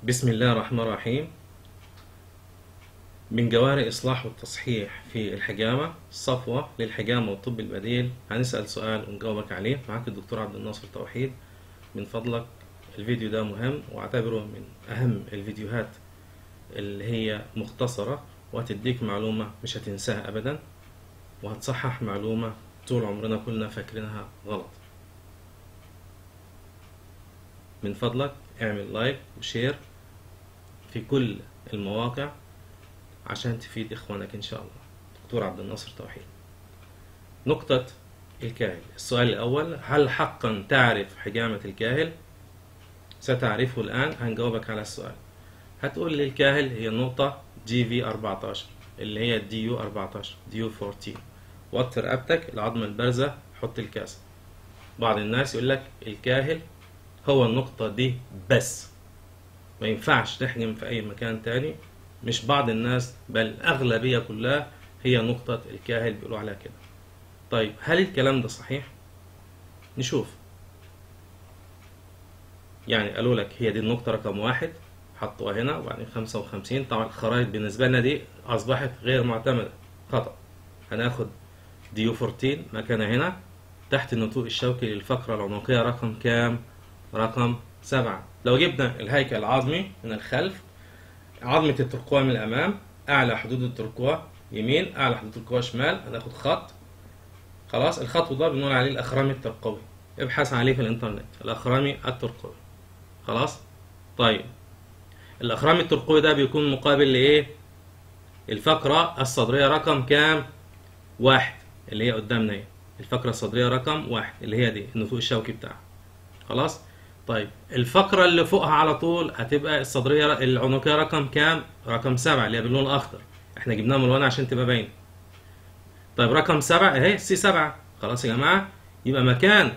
بسم الله الرحمن الرحيم من جواري إصلاح والتصحيح في الحجامة صفوة للحجامة والطب البديل هنسأل سؤال ونجاوبك عليه معاك الدكتور عبد الناصر توحيد من فضلك الفيديو ده مهم واعتبره من أهم الفيديوهات اللي هي مختصرة وهتديك معلومة مش هتنساها أبدا وهتصحح معلومة طول عمرنا كلنا فاكرينها غلط من فضلك اعمل لايك وشير في كل المواقع عشان تفيد إخوانك إن شاء الله دكتور عبد الناصر توحيد نقطة الكاهل السؤال الأول هل حقا تعرف حجامة الكاهل؟ ستعرفه الآن هنجاوبك على السؤال هتقول لي الكاهل هي النقطة جي في 14 اللي هي دي يو 14 دي يو 14 وطي رقبتك العظمة البارزة حط الكاس بعض الناس يقول لك الكاهل هو النقطة دي بس ما ينفعش تحجم في أي مكان تاني مش بعض الناس بل الأغلبية كلها هي نقطة الكاهل بيقولوا عليها كده طيب هل الكلام ده صحيح؟ نشوف يعني قالوا لك هي دي النقطة رقم واحد حطوها هنا وبعدين خمسة وخمسين طبعا الخرائط بالنسبة لنا دي أصبحت غير معتمدة خطأ هناخد ديو 14 مكانها هنا تحت النتوء الشوكي للفقرة العنقية رقم كام؟ رقم سبعة لو جبنا الهيكل العظمي من الخلف عظمة الترقوة من الأمام أعلى حدود الترقوة يمين أعلى حدود الترقوة شمال هناخد خط خلاص الخط ده بنقول عليه الأخرامي الترقوي ابحث عليه في الإنترنت الأخرامي الترقوي خلاص طيب الأخرامي الترقوي ده بيكون مقابل لإيه الفقرة الصدرية رقم كام واحد اللي هي قدامنا اهي الفقرة الصدرية رقم واحد اللي هي دي النتوء الشوكي بتاعها خلاص طيب الفقرة اللي فوقها على طول هتبقى الصدرية العنقية رقم كام؟ رقم سبعة اللي هي باللون الأخضر احنا جبناها ملونة عشان تبقى باينة طيب رقم سبعة اهي سي سبعة خلاص يا جماعة يبقى مكان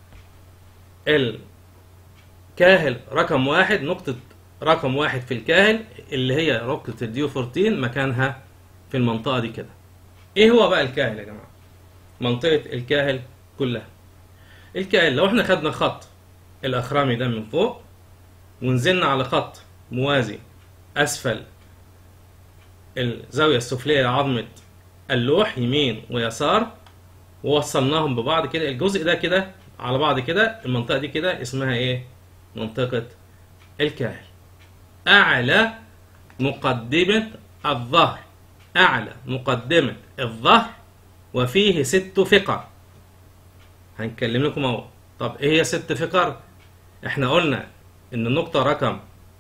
الكاهل رقم واحد نقطة رقم واحد في الكاهل اللي هي نقطة الديو 14 مكانها في المنطقة دي كده ايه هو بقى الكاهل يا جماعة؟ منطقة الكاهل كلها الكاهل لو احنا خدنا خط الأخرامي ده من فوق ونزلنا على خط موازي أسفل الزاوية السفلية لعظمة اللوح يمين ويسار ووصلناهم ببعض كده الجزء ده كده على بعض كده المنطقة دي كده اسمها ايه؟ منطقة الكاهل أعلى مقدمة الظهر أعلى مقدمة الظهر وفيه ست فقر هنكلم لكم اهو طب ايه هي ست فقر احنا قلنا ان النقطة رقم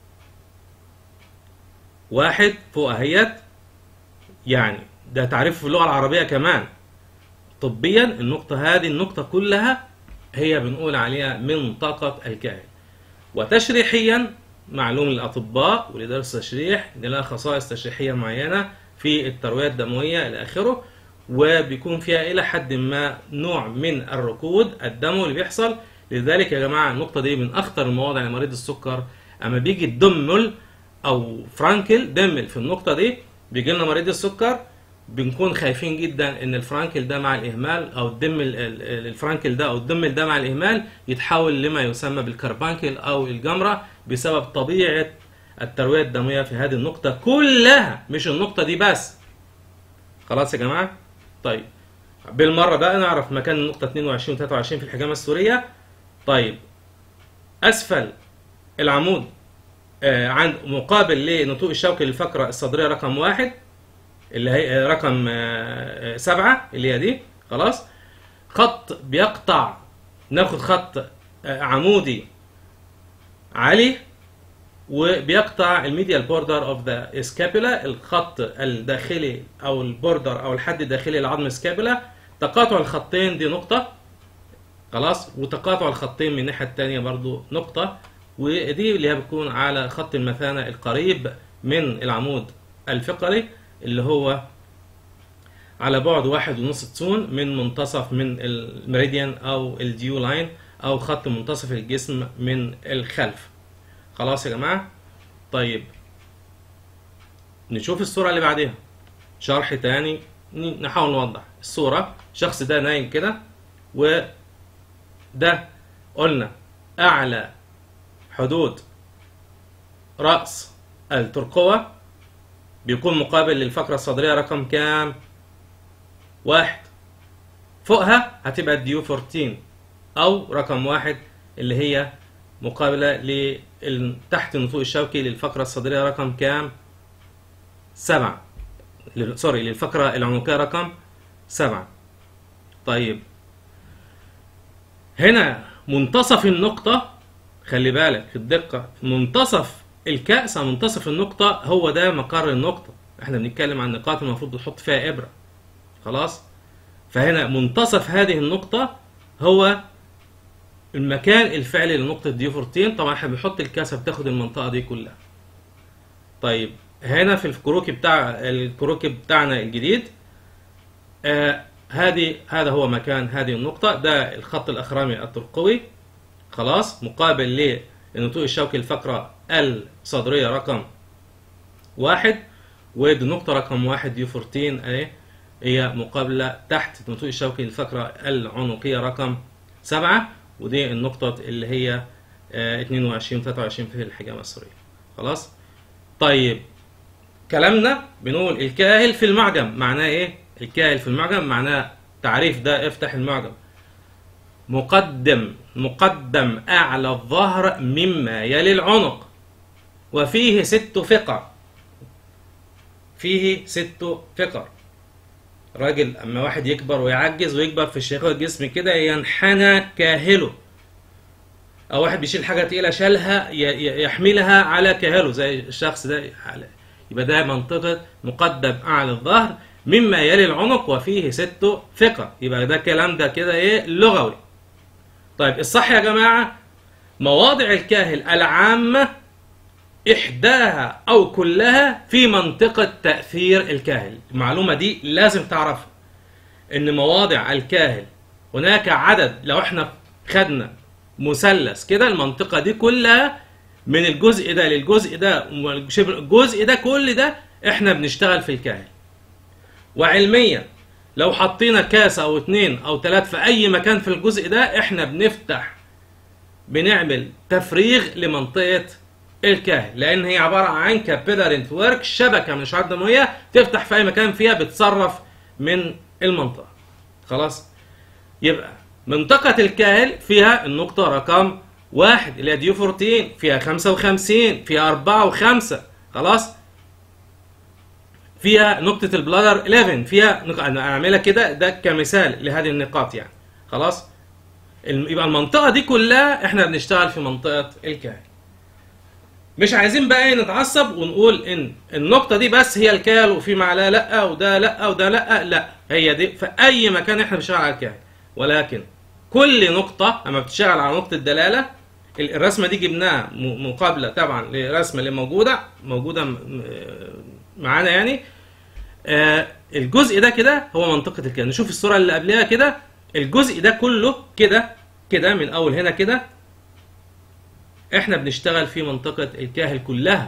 واحد فوق اهيت يعني ده تعريف في اللغة العربية كمان طبيا النقطة هذه النقطة كلها هي بنقول عليها منطقة الكاهل وتشريحيا معلوم للأطباء ولدرس التشريح إن لها خصائص تشريحية معينة في التروية الدموية إلى آخره وبيكون فيها إلى حد ما نوع من الركود الدموي اللي بيحصل لذلك يا جماعة النقطة دي من أخطر المواضع لمريض السكر أما بيجي الدمل أو فرانكل دمل في النقطة دي بيجي لنا مريض السكر بنكون خايفين جدا ان الفرانكل ده مع الاهمال او الدم الفرانكل ده او الدمل ده مع الاهمال يتحول لما يسمى بالكربانكل او الجمره بسبب طبيعه الترويه الدمويه في هذه النقطه كلها مش النقطه دي بس خلاص يا جماعه طيب بالمره بقى نعرف مكان النقطه 22 و 23 في الحجامه السوريه طيب اسفل العمود آه عند مقابل لنتوء الشوكي للفقره الصدريه رقم واحد اللي هي رقم آه سبعة اللي هي دي خلاص خط بيقطع ناخد خط آه عمودي عالي وبيقطع الميديال بوردر اوف ذا سكابولا الخط الداخلي او البوردر او الحد الداخلي لعظم السكابولا تقاطع الخطين دي نقطة خلاص وتقاطع الخطين من الناحية التانية برضو نقطة ودي اللي هي بتكون على خط المثانة القريب من العمود الفقري اللي هو على بعد واحد ونص تسون من منتصف من المريديان او الديو لاين او خط منتصف الجسم من الخلف خلاص يا جماعة طيب نشوف الصورة اللي بعدها شرح تاني نحاول نوضح الصورة الشخص ده نايم كده وده قلنا أعلى حدود رأس الترقوة بيكون مقابل للفقرة الصدرية رقم كام؟ واحد فوقها هتبقى الديو 14 أو رقم واحد اللي هي مقابلة ل تحت النطوق الشوكي للفقرة الصدرية رقم كام؟ سبعة لل- سوري للفقرة العنقية رقم سبعة طيب هنا منتصف النقطة خلي بالك في الدقة منتصف الكأس أو منتصف النقطة هو ده مقر النقطة احنا بنتكلم عن نقاط المفروض نحط فيها إبرة خلاص فهنا منتصف هذه النقطة هو المكان الفعلي لنقطة دي 14 طبعا احنا بنحط الكاسة بتاخد المنطقة دي كلها طيب هنا في الكروكي بتاع الكروكي بتاعنا الجديد آه هذه هذا هو مكان هذه النقطة ده الخط الأخرامي الترقوي خلاص مقابل للنطوق الشوكي الفقرة الصدرية رقم واحد ودي النقطة رقم واحد دي 14 اهي هي مقابلة تحت النطوق الشوكي الفقرة العنقية رقم سبعة ودي النقطة اللي هي آه، 22 23 في الحجامة السورية خلاص طيب كلامنا بنقول الكاهل في المعجم معناه ايه الكاهل في المعجم معناه تعريف ده افتح المعجم مقدم مقدم اعلى الظهر مما يلي العنق وفيه ست فقر فيه ست فقر راجل اما واحد يكبر ويعجز ويكبر في الشيخوخة الجسم كده ينحنى كاهله او واحد بيشيل حاجه تقيله شالها ي- ي- يحملها على كاهله زي الشخص ده على يبقى ده منطقه مقدم اعلى الظهر مما يلي العنق وفيه ست فقر يبقى ده الكلام ده كده ايه لغوي طيب الصح يا جماعه مواضع الكاهل العامه احداها او كلها في منطقه تاثير الكاهل المعلومه دي لازم تعرفها ان مواضع الكاهل هناك عدد لو احنا خدنا مثلث كده المنطقه دي كلها من الجزء ده للجزء ده شبه الجزء ده كل ده احنا بنشتغل في الكاهل وعلميا لو حطينا كاس او اتنين او تلات في اي مكان في الجزء ده احنا بنفتح بنعمل تفريغ لمنطقه الكاهل لان هي عباره عن كابيلاري ورك شبكه من الشعاب الدمويه تفتح في اي مكان فيها بتصرف من المنطقه خلاص يبقى منطقة الكاهل فيها النقطة رقم واحد اللي هي ديو 14 فيها 55 فيها 4 و5 خلاص فيها نقطة البلادر 11 فيها نق... انا اعملها كده ده كمثال لهذه النقاط يعني خلاص الم- يبقى المنطقة دي كلها احنا بنشتغل في منطقة الكاهل مش عايزين بقى ايه نتعصب ونقول ان النقطة دي بس هي الكاهل وفي معلاه لا وده لا وده لا لا هي دي في اي مكان احنا بنشتغل على الكاهل ولكن كل نقطة اما بتشتغل على نقطة دلالة الرسمة دي جبناها م- مقابلة طبعا للرسمة اللي موجودة موجودة م- م- معانا يعني آه، الجزء ده كده هو منطقة الكاهل نشوف الصورة اللي قبلها كده الجزء ده كله كده كده من اول هنا كده احنا بنشتغل في منطقة الكاهل كلها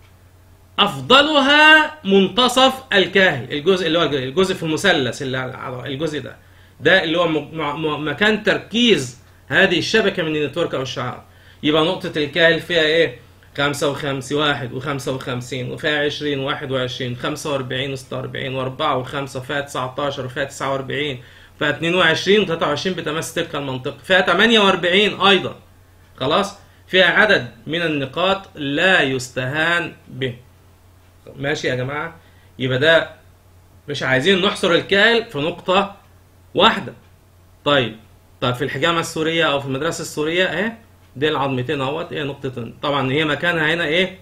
افضلها منتصف الكاهل الجزء اللي هو الجزء في المثلث اللي على الجزء ده ده اللي هو م- م- مكان تركيز هذه الشبكة من النتورك او الشعار يبقى نقطة الكاهل فيها ايه 55 واحد و55 وفيها 20 21 45 و46 و4 و5 فيها 19 وفيها 49 فيها 22 و23 بتمس تلك المنطقة فيها 48 ايضا خلاص فيها عدد من النقاط لا يستهان به ماشي يا جماعة يبقى ده مش عايزين نحصر الكاهل في نقطة واحدة طيب طيب في الحجامة السورية أو في المدرسة السورية أهي دي العظمتين اهوت ايه نقطتين طبعا هي مكانها هنا ايه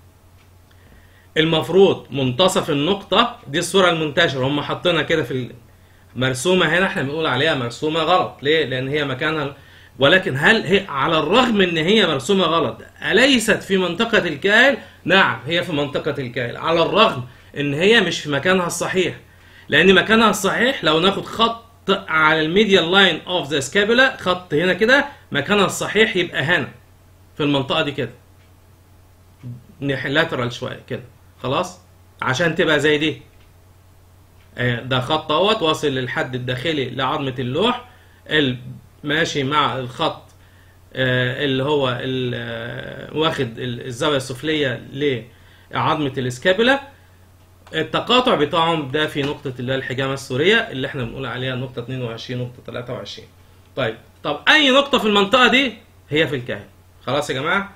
المفروض منتصف النقطة دي الصورة المنتشرة هم حاطينها كده في ال- مرسومة هنا احنا بنقول عليها مرسومة غلط ليه؟ لأن هي مكانها ولكن هل هي على الرغم ان هي مرسومة غلط أليست في منطقة الكاهل؟ نعم هي في منطقة الكاهل على الرغم ان هي مش في مكانها الصحيح لأن مكانها الصحيح لو ناخد خط على الميديال لاين اوف ذا سكابولا خط هنا كده مكانها الصحيح يبقى هنا في المنطقة دي كده لاترال شوية كده خلاص عشان تبقى زي دي آه، ده خط اهوت واصل للحد الداخلي لعظمة اللوح ال- ماشي مع الخط آه، اللي هو ال- آه، واخد ال- الزاويه السفليه لعظمه الاسكابولا التقاطع بتاعهم ده في نقطه اللي هي الحجامه السوريه اللي احنا بنقول عليها نقطه 22 نقطه 23 طيب طب اي نقطه في المنطقه دي هي في الكاهل خلاص يا جماعه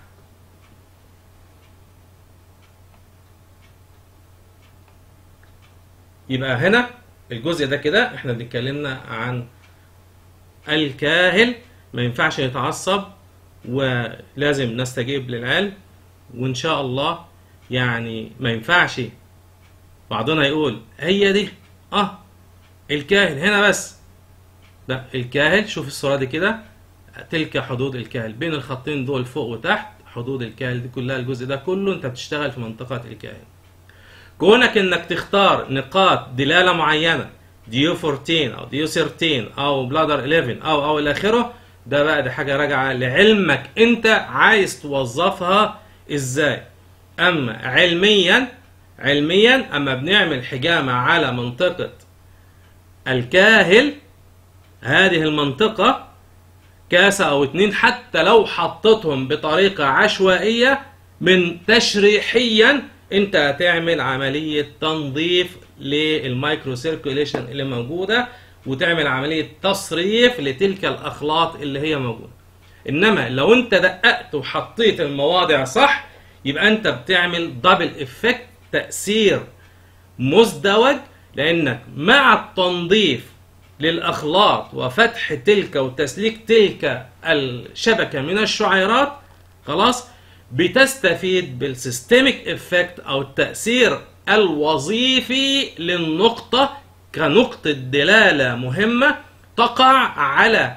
يبقى هنا الجزء ده كده احنا بنتكلمنا عن الكاهل ما ينفعش يتعصب ولازم نستجيب للعلم وان شاء الله يعني ما ينفعش بعضنا يقول هي دي اه الكاهل هنا بس لا الكاهل شوف الصورة دي كده تلك حدود الكاهل بين الخطين دول فوق وتحت حدود الكاهل دي كلها الجزء ده كله انت بتشتغل في منطقة الكاهل كونك انك تختار نقاط دلاله معينه ديو 14 او ديو 13 او بلادر 11 او او الى اخره ده بقى ده حاجه راجعه لعلمك انت عايز توظفها ازاي اما علميا علميا اما بنعمل حجامه على منطقه الكاهل هذه المنطقه كاسة أو اتنين حتى لو حطيتهم بطريقة عشوائية من تشريحيا انت هتعمل عملية تنظيف للمايكرو سيركيوليشن اللي موجودة وتعمل عملية تصريف لتلك الأخلاط اللي هي موجودة إنما لو انت دققت وحطيت المواضع صح يبقى انت بتعمل دبل افكت تأثير مزدوج لأنك مع التنظيف للأخلاط وفتح تلك وتسليك تلك الشبكة من الشعيرات خلاص بتستفيد بالسيستميك افكت أو التأثير الوظيفي للنقطة كنقطة دلالة مهمة تقع على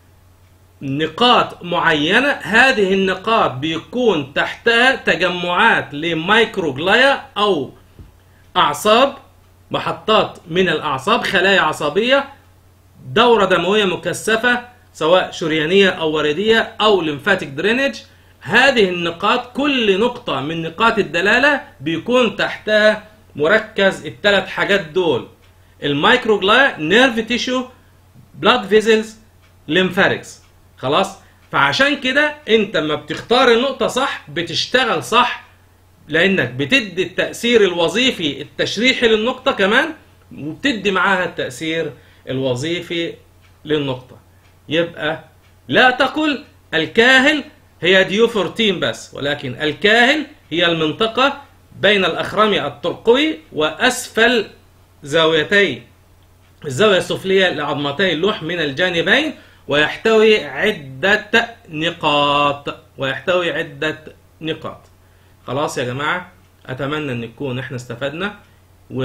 نقاط معينة هذه النقاط بيكون تحتها تجمعات لمايكروجلايا أو أعصاب محطات من الأعصاب خلايا عصبية دورة دموية مكثفة سواء شريانية أو وردية أو لمفاتيك درينج هذه النقاط كل نقطة من نقاط الدلالة بيكون تحتها مركز الثلاث حاجات دول المايكروجلايا نيرف تيشو بلاد فيزلز ليمفاريكس خلاص فعشان كده انت لما بتختار النقطة صح بتشتغل صح لانك بتدي التأثير الوظيفي التشريحي للنقطة كمان وبتدي معاها التأثير الوظيفي للنقطة يبقى لا تقل الكاهل هي ديو 14 بس ولكن الكاهل هي المنطقة بين الأخرام الترقوي وأسفل زاويتي الزاوية السفلية لعظمتي اللوح من الجانبين ويحتوي عدة نقاط ويحتوي عدة نقاط خلاص يا جماعة أتمنى أن نكون إحنا استفدنا و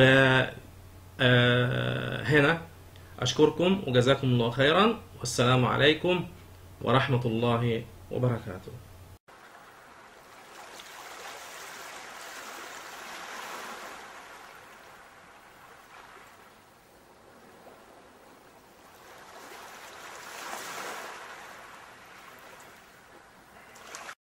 آه، هنا أشكركم وجزاكم الله خيرا والسلام عليكم ورحمة الله وبركاته